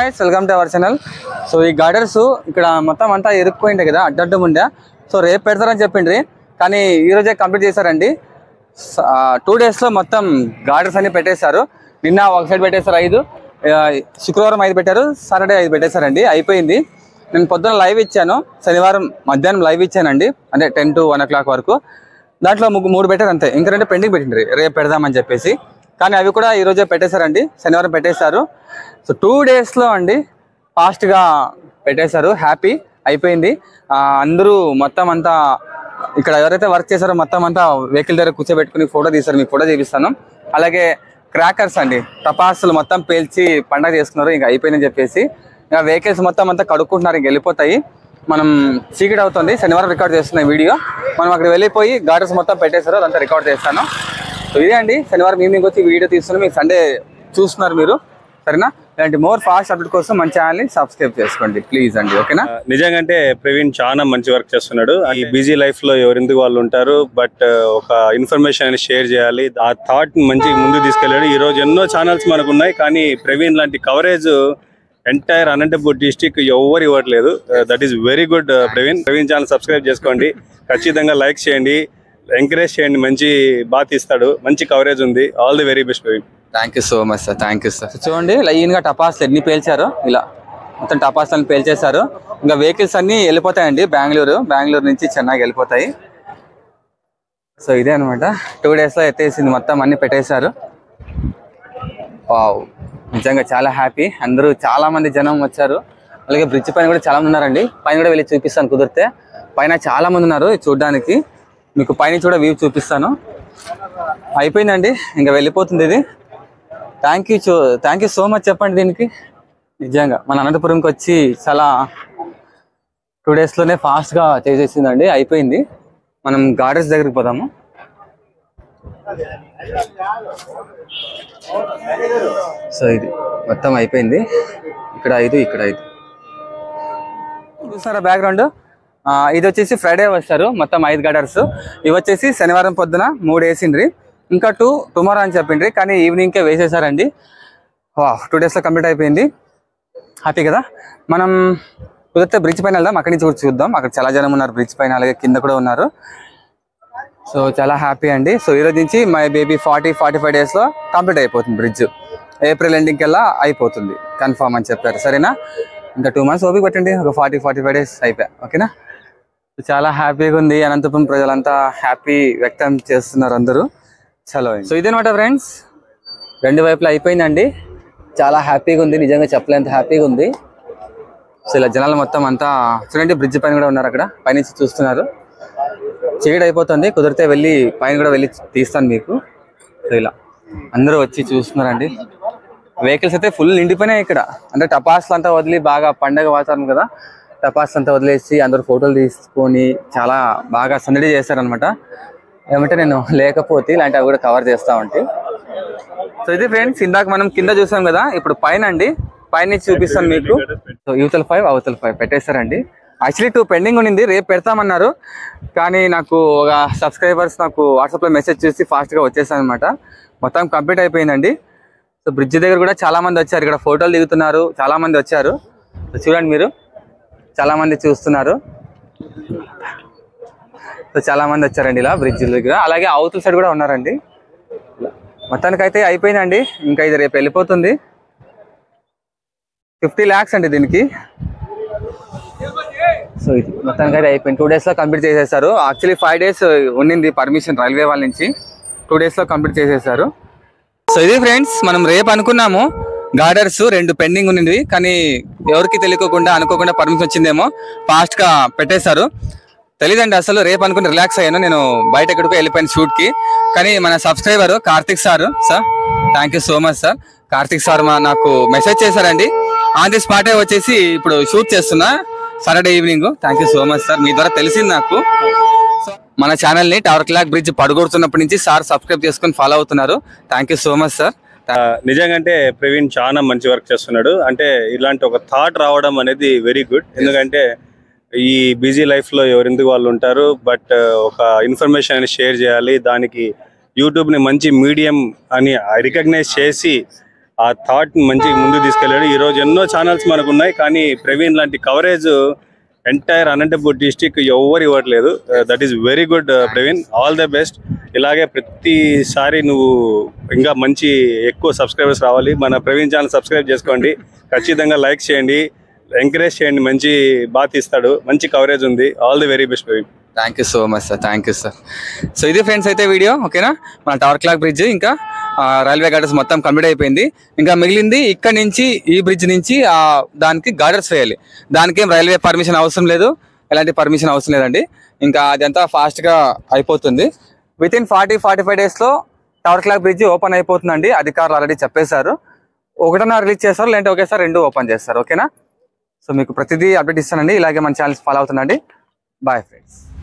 guys welcome to our channel so ఈ girders ఇక్కడ మొత్తం అంతా ఇరుక్కుపోయింది కదా అడ్డడ్డం ఉండే సో రేపు పెడతారని చెప్పిండ్రి కానీ ఈ రోజే కంప్లీట్ చేశారండి టూ డేస్లో మొత్తం గార్డర్స్ అన్ని పెట్టేశారు నిన్న ఒక సైడ్ పెట్టేశారు ఐదు ఆ, శుక్రవారం ఐదు పెట్టారు సాటర్డే ఐదు పెట్టేశారండి అయిపోయింది నేను పొద్దున లైవ్ ఇచ్చాను శనివారం మధ్యాహ్నం లైవ్ ఇచ్చానండి అంటే ten to one o'clock వరకు దాంట్లో ముగ్గు మూడు పెట్టారు అంతే ఇంకా రెండు పెండింగ్ పెట్టిండ్రి రేపు పెడదామని చెప్పేసి కానీ అవి కూడా ఈ రోజే పెట్టేశారండి శనివారం పెట్టేశారు సో టూ డేస్లో అండి ఫాస్ట్గా పెట్టేశారు హ్యాపీ అయిపోయింది ఆ, అందరూ మొత్తం అంతా ఇక్కడ ఎవరైతే వర్క్ చేశారో మొత్తం అంతా వెహికల్ దగ్గర కూర్చోబెట్టుకుని ఫోటో తీశారు మీకు ఫోటో చూపిస్తాను అలాగే క్రాకర్స్ అండి టపాసులు మొత్తం పేల్చి పండగ చేసుకున్నారు ఇంకా అయిపోయిందని చెప్పేసి ఇంకా వెహికల్స్ మొత్తం అంతా కడుక్కుంటున్నారు ఇంక వెళ్ళిపోతాయి మనం చీకటి అవుతుంది శనివారం రికార్డ్ చేస్తున్న వీడియో మనం అక్కడ వెళ్ళిపోయి గార్డెన్స్ మొత్తం పెట్టేశారు అదంతా రికార్డ్ చేస్తాను సో ఇదే అండి శనివారం ఈవినింగ్ వచ్చి వీడియో తీస్తున్నాం మీకు సండే చూస్తున్నారు మీరు సరేనా ఇలాంటి మోర్ ఫాస్ట్ అప్డేట్ కోసం మన ఛానల్ని సబ్స్క్రైబ్ చేసుకోండి ప్లీజ్ అండి ఓకేనా నిజంగానే ప్రవీణ్ చాలా మంచి వర్క్ చేస్తున్నాడు ఈ బిజీ లైఫ్ లో ఎవరెందుకు వాళ్ళు ఉంటారు బట్ ఒక ఇన్ఫర్మేషన్ అనేది షేర్ చేయాలి ఆ థాట్ మంచి ముందు తీసుకెళ్ళాడు ఈ రోజు ఎన్నో ఛానల్స్ మనకు ఉన్నాయి కానీ ప్రవీణ్ లాంటి కవరేజ్ ఎంటైర్ అనంతపూర్ డిస్టిక్ ఎవరు ఇవ్వట్లేదు that is very good Praveen Praveen channel subscribe చేసుకోండి ఖచ్చితంగా లైక్ చేయండి ఎంకరేజ్ చేయండి మంచి బాగా తీస్తాడు మంచి కవరేజ్ ఉంది all the very best Praveen thank you so much sir thank you sir చూడండి లైన్ గా టపాసులు ఎన్ని పేల్చారు ఇలా మొత్తం టపాసులను పేల్చేశారు ఇంకా వెహికల్స్ అన్ని వెళ్ళిపోతాయండి బెంగళూరు బెంగళూరు నుంచి చెన్నైకి వెళ్ళిపోతాయి సో ఇదే అనమాట టూ డేస్ లో ఎత్తేసింది మొత్తం అన్ని పెట్టేశారు వావ్ నిజంగా చాలా హ్యాపీ అందరూ చాలా మంది జనం వచ్చారు అలాగే బ్రిడ్జ్ పైన కూడా చాలా మంది ఉన్నారండి పైన కూడా వెళ్ళి చూపిస్తాను కుదిరితే పైన చాలా మంది ఉన్నారు ఇది చూడడానికి మీకు పైన కూడా వ్యూ చూపిస్తాను అయిపోయిందండి ఇంకా వెళ్ళిపోతుంది ఇది థ్యాంక్ యూ చూ థ్యాంక్ యూ సో మచ్ చెప్పండి దీనికి నిజంగా మన అనంతపురంకి వచ్చి చాలా టూ డేస్లోనే ఫాస్ట్గా చేసేసిందండి అయిపోయింది మనం గార్డెన్స్ దగ్గరికి పోదాము సో ఇది మొత్తం అయిపోయింది ఇక్కడ ఐదు ఇక్కడ ఐదు చూసారా బ్యాక్గ్రౌండ్ ఇది వచ్చేసి ఫ్రైడే వస్తారు మొత్తం ఐదు గడర్స్ ఇవి వచ్చేసి శనివారం పొద్దున మూడు వేసిండ్రి ఇంకా టూ టుమారో అని చెప్పిండ్రి కానీ ఈవినింగ్కే వేసేసారండి వా టూ డేస్లో కంప్లీట్ అయిపోయింది హ్యాపీ కదా మనం కుదిరితే బ్రిడ్జ్ పైన వెళ్దాం అక్కడి నుంచి కూడా చూద్దాం అక్కడ చాలా జనం ఉన్నారు బ్రిడ్జ్ పైన అలాగే కింద కూడా ఉన్నారు సో చాలా హ్యాపీ అండి సో ఈ రోజు నుంచి my baby forty forty five డేస్లో కంప్లీట్ అయిపోతుంది బ్రిడ్జ్ ఏప్రిల్ ఎండింగ్ కల్లా అయిపోతుంది కన్ఫామ్ అని చెప్పారు సరేనా ఇంకా టూ మంత్స్ ఓపిక పెట్టండి ఒక ఫార్టీ ఫార్టీ ఫైవ్ డేస్ అయిపోయా ఓకేనా సో చాలా హ్యాపీగా ఉంది అనంతపురం ప్రజలంతా హ్యాపీ వ్యక్తం చేస్తున్నారు అందరూ చలో సో ఇదేనమాట ఫ్రెండ్స్ రెండు వైపులా అయిపోయిందండి చాలా హ్యాపీగా ఉంది నిజంగా చెప్పలేంత హ్యాపీగా ఉంది సో ఇలా జనాలు మొత్తం అంతా చూడండి బ్రిడ్జ్ పైన కూడా ఉన్నారు అక్కడ పైనుంచి చూస్తున్నారు చీకటి అయిపోతుంది కుదిరితే వెళ్ళి పైన కూడా వెళ్ళి తీస్తాను మీకు సో ఇలా అందరూ వచ్చి చూస్తున్నారండి వెహికల్స్ అయితే ఫుల్ నిండిపోయినాయి ఇక్కడ అంటే టపాసులు అంతా వదిలి బాగా పండగ వాతావరణం కదా టపాసులు అంతా వదిలేసి అందరూ ఫోటోలు తీసుకొని చాలా బాగా సందడి చేశారనమాట ఏమంటే నేను లేకపోతే ఇలాంటివి కూడా కవర్ చేస్తా ఉంటే సో ఇది ఫ్రెండ్స్ ఇందాక మనం కింద చూసాం కదా ఇప్పుడు పైన అండి పైన నుంచి చూపిస్తాను మీకు సో యువతల ఫైవ్ అవతల ఫైవ్ పెట్టేశారండి యాక్చువల్లీ టూ పెండింగ్ ఉండింది రేపు పెడతామన్నారు కానీ నాకు ఒక సబ్స్క్రైబర్స్ నాకు వాట్సాప్లో మెసేజ్ చేసి ఫాస్ట్గా వచ్చేసాను అనమాట మొత్తం కంప్లీట్ అయిపోయిందండి సో బ్రిడ్జ్ దగ్గర కూడా చాలా మంది వచ్చారు ఇక్కడ ఫోటోలు దిగుతున్నారు చాలా మంది వచ్చారు సో చూడండి మీరు చాలా మంది చూస్తున్నారు సో చాలా మంది వచ్చారండి ఇలా బ్రిడ్జ్ దగ్గర అలాగే అవతల సైడ్ కూడా ఉన్నారండి మొత్తానికి అయితే అయిపోయిందండి ఇంకా ఇది రేపు వెళ్ళిపోతుంది ఫిఫ్టీ ల్యాక్స్ అండి దీనికి సో ఇది మొత్తానికి అయితే అయిపోయింది టూ డేస్లో కంప్లీట్ చేసేసారు యాక్చువల్లీ ఫైవ్ డేస్ ఉండింది పర్మిషన్ రైల్వే వాళ్ళ నుంచి టూ డేస్లో కంప్లీట్ చేసేసారు సో ఇది ఫ్రెండ్స్ మనం రేపు అనుకున్నాము గార్డర్స్ రెండు పెండింగ్ ఉన్నది కానీ ఎవరికి తెలియకోకుండా అనుకోకుండా పర్మిషన్ వచ్చిందేమో ఫాస్ట్ గా పెట్టేశారు తెలీదండి అసలు రేపు అనుకుని రిలాక్స్ అయ్యాను నేను బయట ఎక్కడికో వెళ్ళిపోయాను షూట్ కి కానీ మన subscriber Karthik sir sir thank you so much sir Karthik sir మా నాకు మెసేజ్ చేశారండి ఆన్ ది స్పాటే వచ్చేసి ఇప్పుడు షూట్ చేస్తున్నా Saturday evening thank you so much sir మీ ద్వారా తెలిసింది నాకు సో మన ఛానల్ ని టవర్ క్లాక్ బ్రిడ్జ్ పడగొడుతున్నప్పటి నుంచి సార్ సబ్స్క్రైబ్ చేసుకొని ఫాలో అవుతున్నారు thank you so much sir ఆ, నిజంగానే ప్రవీణ్ చాలా మంచి వర్క్ చేస్తున్నాడు అంటే ఇలాంటి ఒక థాట్ రావడం అనేది వెరీ గుడ్ ఎందుకంటే ఈ బిజీ లైఫ్ లో ఎవరెందుకు వాళ్ళు ఉంటారు బట్ ఒక ఇన్ఫర్మేషన్ అనేది షేర్ చేయాలి దానికి యూట్యూబ్ ని మంచి మీడియం అని రికగ్నైజ్ చేసి ఆ థాట్ మంచి ముందు తీసుకెళ్ళాడు ఈ రోజు ఎన్నో ఛానల్స్ మనకు ఉన్నాయి కానీ ప్రవీణ్ లాంటి కవరేజ్ ఎంటైర్ అనంతపూర్ డిస్టిక్ ఎవరు ఇవ్వట్లేదు that is very good Praveen all the best ఇలాగే ప్రతిసారి నువ్వు ఇంకా మంచి ఎక్కువ సబ్స్క్రైబర్స్ రావాలి మన ప్రవీణ్ ఛానల్ సబ్స్క్రైబ్ చేసుకోండి ఖచ్చితంగా లైక్ చేయండి ఎంకరేజ్ చేయండి మంచి బాత్ ఇస్తాడు మంచి కవరేజ్ ఉంది all the very best Praveen thank you so much sir thank you sir so ఇది ఫ్రెండ్స్ అయితే వీడియో ఓకేనా మన టవర్ క్లాక్ బ్రిడ్జ్ ఇంకా ఆ, రైల్వే గార్డర్స్ మొత్తం కంప్లీట్ అయిపోయింది ఇంకా మిగిలింది ఇక్కడ నుంచి ఈ బ్రిడ్జ్ నుంచి ఆ దానికి గార్డర్స్ వేయాలి దానికి ఏం రైల్వే పర్మిషన్ అవసరం లేదు ఎలాంటి పర్మిషన్ అవసరం లేదండి ఇంకా అదంతా ఫాస్ట్గా అయిపోతుంది within forty forty five డేస్లో టవర్ క్లాక్ బ్రిడ్జ్ ఓపెన్ అయిపోతుందండి అధికారులు ఆల్రెడీ చెప్పేశారు ఒకటన్నా రిలీజ్ చేస్తారు లేదంటే ఒకేసారి రెండు ఓపెన్ చేస్తారు ఓకేనా సో మీకు ప్రతిదీ అప్డేట్ ఇస్తానండి ఇలాగే మన ఛానల్స్ ఫాలో అవుతుందండి బాయ్ ఫ్రెండ్స్